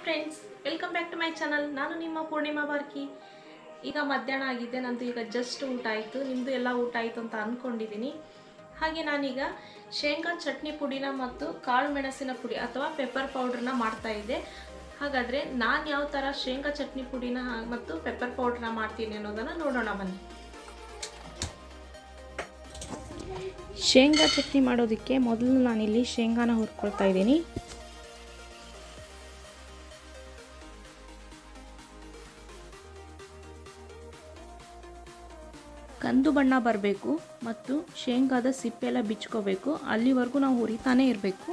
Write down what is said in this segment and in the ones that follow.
friends welcome back to my channel ನಾನು ನಿಮ್ಮ ಪೂರ್ಣಿಮಾ ಬಾರ್ಕಿ ಈಗ ಮಧ್ಯಾಹ್ನ ಆಗಿದೆ ನಂದು ಈಗ ಜಸ್ಟ್ ಊಟ ಆಯಿತು ನಿಮ್ಮದು ಎಲ್ಲ ಊಟ ಆಯಿತು ಅಂತ ಅಂದ್ಕೊಂಡಿದ್ದೀನಿ ಹಾಗೆ ನಾನೀಗ ಶೇಂಗಾ ಚಟ್ನಿ ಪುಡಿನ ಮತ್ತು ಕಾಳು ಮೆಣಸಿನ ಪುಡಿ ಅಥವಾ ಪೆಪ್ಪರ್ ಪೌಡ್ರನ್ನ ಮಾಡ್ತಾ ಇದ್ದೆ ಹಾಗಾದರೆ ನಾನು ಯಾವ ಥರ ಶೇಂಗಾ ಚಟ್ನಿ ಪುಡಿನ ಹಾ- ಮತ್ತು ಪೆಪ್ಪರ್ ಪೌಡ್ರನ್ನ ಮಾಡ್ತೀನಿ ಅನ್ನೋದನ್ನು ನೋಡೋಣ ಬನ್ನಿ ಶೇಂಗಾ ಚಟ್ನಿ ಮಾಡೋದಕ್ಕೆ ಮೊದಲು ನಾನಿಲ್ಲಿ ಶೇಂಗಾನ ಹುರ್ಕೊಳ್ತಾ ಇದ್ದೀನಿ ಕಂದು ಬಣ್ಣ ಬರಬೇಕು ಮತ್ತು ಶೇಂಗಾದ ಸಿಪ್ಪೆಲ್ಲ ಬಿಚ್ಕೋಬೇಕು ಅಲ್ಲಿವರೆಗೂ ನಾವು ಹುರಿತಾನೇ ಇರಬೇಕು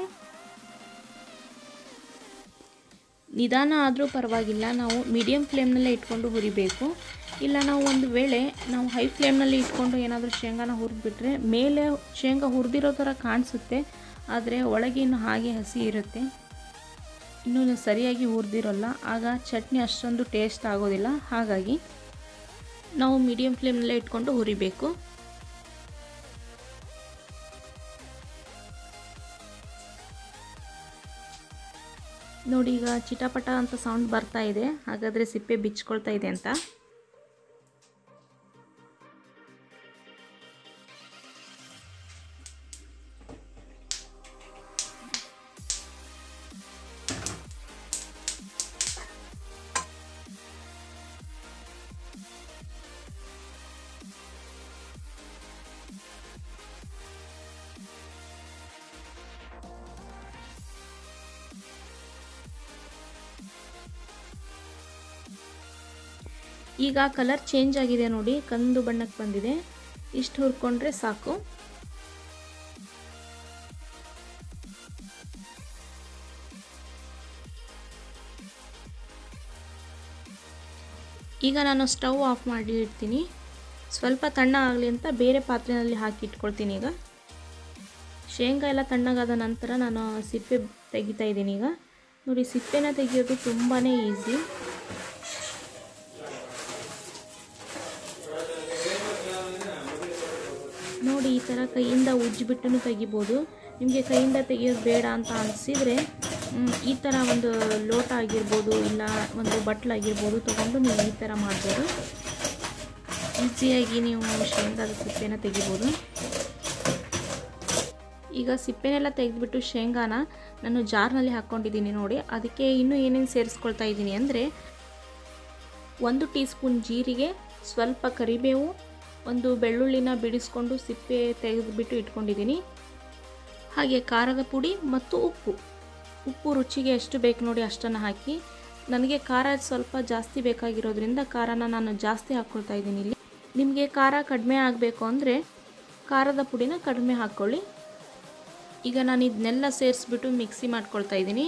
ನಿಧಾನ ಆದರೂ ಪರವಾಗಿಲ್ಲ ನಾವು ಮೀಡಿಯಮ್ ಫ್ಲೇಮ್ನಲ್ಲೇ ಇಟ್ಕೊಂಡು ಹುರಿಬೇಕು ಇಲ್ಲ ನಾವು ಒಂದು ವೇಳೆ ನಾವು ಹೈ ಫ್ಲೇಮ್ನಲ್ಲಿ ಇಟ್ಕೊಂಡು ಏನಾದರೂ ಶೇಂಗಾನ ಹುರಿದ್ಬಿಟ್ರೆ ಮೇಲೆ ಶೇಂಗಾ ಹುರಿದಿರೋ ಥರ ಕಾಣಿಸುತ್ತೆ ಆದರೆ ಒಳಗೆ ಇನ್ನು ಹಾಗೆ ಹಸಿ ಇರುತ್ತೆ ಇನ್ನೂ ಸರಿಯಾಗಿ ಹುರಿದಿರೋಲ್ಲ ಆಗ ಚಟ್ನಿ ಅಷ್ಟೊಂದು ಟೇಸ್ಟ್ ಆಗೋದಿಲ್ಲ ಹಾಗಾಗಿ ನಾವು ಮೀಡಿಯಮ್ ಫ್ಲೇಮ್ನಲ್ಲೇ ಇಟ್ಕೊಂಡು ಹುರಿಬೇಕು ನೋಡಿ ಈಗ ಚಿಟಪಟ ಅಂತ ಸೌಂಡ್ ಬರ್ತಾ ಇದೆ ಹಾಗಾದರೆ ಸಿಪ್ಪೆ ಬಿಚ್ಕೊಳ್ತಾ ಇದೆ ಅಂತ ಈಗ ಕಲರ್ ಚೇಂಜ್ ಆಗಿದೆ ನೋಡಿ ಕಂದು ಬಣ್ಣಕ್ಕೆ ಬಂದಿದೆ ಇಷ್ಟು ಹುರ್ಕೊಂಡ್ರೆ ಸಾಕು ಈಗ ನಾನು ಸ್ಟವ್ ಆಫ್ ಮಾಡಿ ಇಡ್ತೀನಿ ಸ್ವಲ್ಪ ತಣ್ಣ ಆಗಲಿ ಅಂತ ಬೇರೆ ಪಾತ್ರೆಯಲ್ಲಿ ಹಾಕಿ ಇಟ್ಕೊಳ್ತೀನಿ ಈಗ ಶೇಂಗಾ ಎಲ್ಲ ತಣ್ಣಗಾದ ನಂತರ ನಾನು ಸಿಪ್ಪೆ ತೆಗಿತಾ ಇದ್ದೀನಿ ಈಗ ನೋಡಿ ಸಿಪ್ಪೆನ ತೆಗಿಯೋದು ತುಂಬಾ ಈಸಿ ನೋಡಿ ಈ ಥರ ಕೈಯಿಂದ ಉಜ್ಜಿಬಿಟ್ಟು ತೆಗಿಬೋದು ನಿಮಗೆ ಕೈಯಿಂದ ತೆಗಿಯೋದು ಬೇಡ ಅಂತ ಅನಿಸಿದರೆ ಈ ಥರ ಒಂದು ಲೋಟ ಆಗಿರ್ಬೋದು ಇಲ್ಲ ಒಂದು ಬಟ್ಲಾಗಿರ್ಬೋದು ತೊಗೊಂಡು ನೀವು ಈ ಥರ ಮಾಡ್ಬೋದು ಈಸಿಯಾಗಿ ನೀವು ಶೇಂಗಾದ ಸಿಪ್ಪೆನ ತೆಗಿಬೋದು ಈಗ ಸಿಪ್ಪೆನೆಲ್ಲ ತೆಗೆದುಬಿಟ್ಟು ಶೇಂಗಾನ ನಾನು ಜಾರ್ನಲ್ಲಿ ಹಾಕ್ಕೊಂಡಿದ್ದೀನಿ ನೋಡಿ ಅದಕ್ಕೆ ಇನ್ನೂ ಏನೇನು ಸೇರಿಸ್ಕೊಳ್ತಾ ಇದ್ದೀನಿ ಅಂದರೆ ಒಂದು ಟೀ ಸ್ಪೂನ್ ಜೀರಿಗೆ ಸ್ವಲ್ಪ ಕರಿಬೇವು ಒಂದು ಬೆಳ್ಳುಳ್ಳಿನ ಬಿಡಿಸ್ಕೊಂಡು ಸಿಪ್ಪೆ ತೆಗೆದುಬಿಟ್ಟು ಇಟ್ಕೊಂಡಿದ್ದೀನಿ ಹಾಗೆ ಖಾರದ ಪುಡಿ ಮತ್ತು ಉಪ್ಪು ಉಪ್ಪು ರುಚಿಗೆ ಎಷ್ಟು ಬೇಕು ನೋಡಿ ಅಷ್ಟನ್ನು ಹಾಕಿ ನನಗೆ ಖಾರ ಸ್ವಲ್ಪ ಜಾಸ್ತಿ ಬೇಕಾಗಿರೋದ್ರಿಂದ ಖಾರನ ನಾನು ಜಾಸ್ತಿ ಹಾಕ್ಕೊಳ್ತಾ ಇದ್ದೀನಿ ಇಲ್ಲಿ ನಿಮಗೆ ಖಾರ ಕಡಿಮೆ ಆಗಬೇಕು ಅಂದರೆ ಖಾರದ ಪುಡಿನ ಕಡಿಮೆ ಹಾಕ್ಕೊಳ್ಳಿ ಈಗ ನಾನು ಇದನ್ನೆಲ್ಲ ಸೇರಿಸ್ಬಿಟ್ಟು ಮಿಕ್ಸಿ ಮಾಡ್ಕೊಳ್ತಾ ಇದ್ದೀನಿ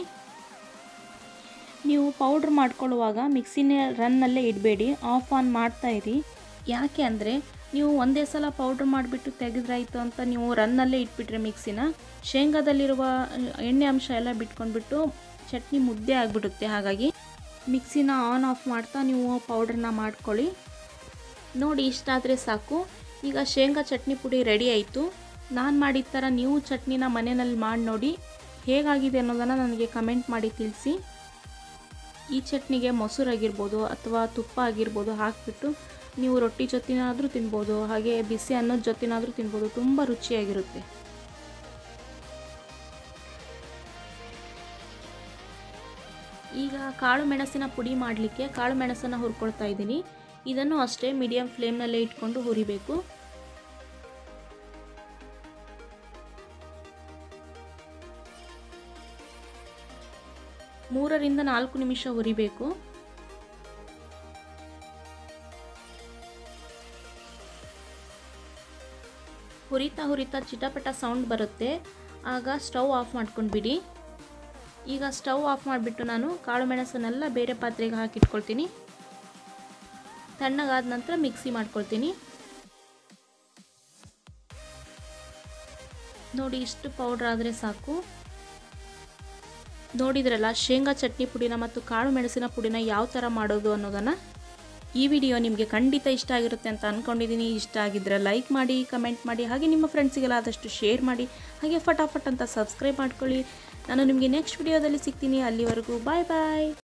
ನೀವು ಪೌಡ್ರ್ ಮಾಡ್ಕೊಳ್ಳುವಾಗ ಮಿಕ್ಸಿನ ರನ್ನಲ್ಲೇ ಇಡಬೇಡಿ ಆಫ್ ಆನ್ ಮಾಡ್ತಾ ಇರಿ ಯಾಕೆ ಅಂದರೆ ನೀವು ಒಂದೇ ಸಲ ಪೌಡ್ರ್ ಮಾಡಿಬಿಟ್ಟು ತೆಗೆದ್ರಾಯ್ತು ಅಂತ ನೀವು ರನ್ನಲ್ಲೇ ಇಟ್ಬಿಟ್ರೆ ಮಿಕ್ಸಿನ ಶೇಂಗಾದಲ್ಲಿರುವ ಎಣ್ಣೆ ಅಂಶ ಎಲ್ಲ ಬಿಟ್ಕೊಂಡ್ಬಿಟ್ಟು ಚಟ್ನಿ ಮುದ್ದೆ ಆಗಿಬಿಡುತ್ತೆ ಹಾಗಾಗಿ ಮಿಕ್ಸಿನ ಆನ್ ಆಫ್ ಮಾಡ್ತಾ ನೀವು ಪೌಡ್ರನ್ನ ಮಾಡ್ಕೊಳ್ಳಿ ನೋಡಿ ಇಷ್ಟಾದರೆ ಸಾಕು ಈಗ ಶೇಂಗಾ ಚಟ್ನಿ ಪುಡಿ ರೆಡಿ ಆಯಿತು ನಾನು ಮಾಡಿದ ಥರ ನೀವು ಚಟ್ನಿನ ಮನೆಯಲ್ಲಿ ಮಾಡಿ ನೋಡಿ ಹೇಗಾಗಿದೆ ಅನ್ನೋದನ್ನು ನನಗೆ ಕಮೆಂಟ್ ಮಾಡಿ ತಿಳಿಸಿ ಈ ಚಟ್ನಿಗೆ ಮೊಸರು ಆಗಿರ್ಬೋದು ಅಥವಾ ತುಪ್ಪ ಆಗಿರ್ಬೋದು ಹಾಕಿಬಿಟ್ಟು ನೀವು ರೊಟ್ಟಿ ಜೊತೆನಾದರೂ ತಿನ್ಬೋದು ಹಾಗೆ ಬಿಸಿ ಅನ್ನದ ಜೊತೆನಾದರೂ ತಿನ್ಬೋದು ತುಂಬ ರುಚಿಯಾಗಿರುತ್ತೆ ಈಗ ಕಾಳು ಮೆಣಸಿನ ಪುಡಿ ಮಾಡಲಿಕ್ಕೆ ಕಾಳು ಮೆಣಸನ್ನು ಹುರ್ಕೊಳ್ತಾ ಇದ್ದೀನಿ ಇದನ್ನು ಅಷ್ಟೇ ಮೀಡಿಯಂ ಫ್ಲೇಮ್ನಲ್ಲೇ ಇಟ್ಕೊಂಡು ಹುರಿಬೇಕು ಮೂರರಿಂದ ನಾಲ್ಕು ನಿಮಿಷ ಹುರಿಬೇಕು ಹುರಿತಾ ಹುರಿತಾ ಚಿಟಪಟ ಸೌಂಡ್ ಬರುತ್ತೆ ಆಗ ಸ್ಟವ್ ಆಫ್ ಮಾಡ್ಕೊಂಡ್ಬಿಡಿ ಈಗ ಸ್ಟವ್ ಆಫ್ ಮಾಡಿಬಿಟ್ಟು ನಾನು ಕಾಳು ಮೆಣಸನ್ನೆಲ್ಲ ಬೇರೆ ಪಾತ್ರೆಗೆ ಹಾಕಿಟ್ಕೊಳ್ತೀನಿ ತಣ್ಣಗಾದ ನಂತರ ಮಿಕ್ಸಿ ಮಾಡ್ಕೊಳ್ತೀನಿ ನೋಡಿ ಇಷ್ಟು ಪೌಡ್ರ್ ಆದರೆ ಸಾಕು ನೋಡಿದ್ರಲ್ಲ ಶೇಂಗಾ ಚಟ್ನಿ ಪುಡಿನ ಮತ್ತು ಕಾಳು ಮೆಣಸಿನ ಪುಡಿನ ಯಾವ ಥರ ಮಾಡೋದು ಅನ್ನೋದನ್ನು ಈ ವಿಡಿಯೋ ನಿಮಗೆ ಖಂಡಿತ ಇಷ್ಟ ಆಗಿರುತ್ತೆ ಅಂತ ಅಂದ್ಕೊಂಡಿದ್ದೀನಿ ಇಷ್ಟ ಆಗಿದ್ದರೆ ಲೈಕ್ ಮಾಡಿ ಕಮೆಂಟ್ ಮಾಡಿ ಹಾಗೆ ನಿಮ್ಮ ಫ್ರೆಂಡ್ಸಿಗೆಲ್ಲ ಆದಷ್ಟು ಶೇರ್ ಮಾಡಿ ಹಾಗೆ ಫಟಾಫಟ್ ಅಂತ ಸಬ್ಸ್ಕ್ರೈಬ್ ಮಾಡ್ಕೊಳ್ಳಿ ನಾನು ನಿಮಗೆ ನೆಕ್ಸ್ಟ್ ವಿಡಿಯೋದಲ್ಲಿ ಸಿಗ್ತೀನಿ ಅಲ್ಲಿವರೆಗೂ ಬಾಯ್ ಬಾಯ್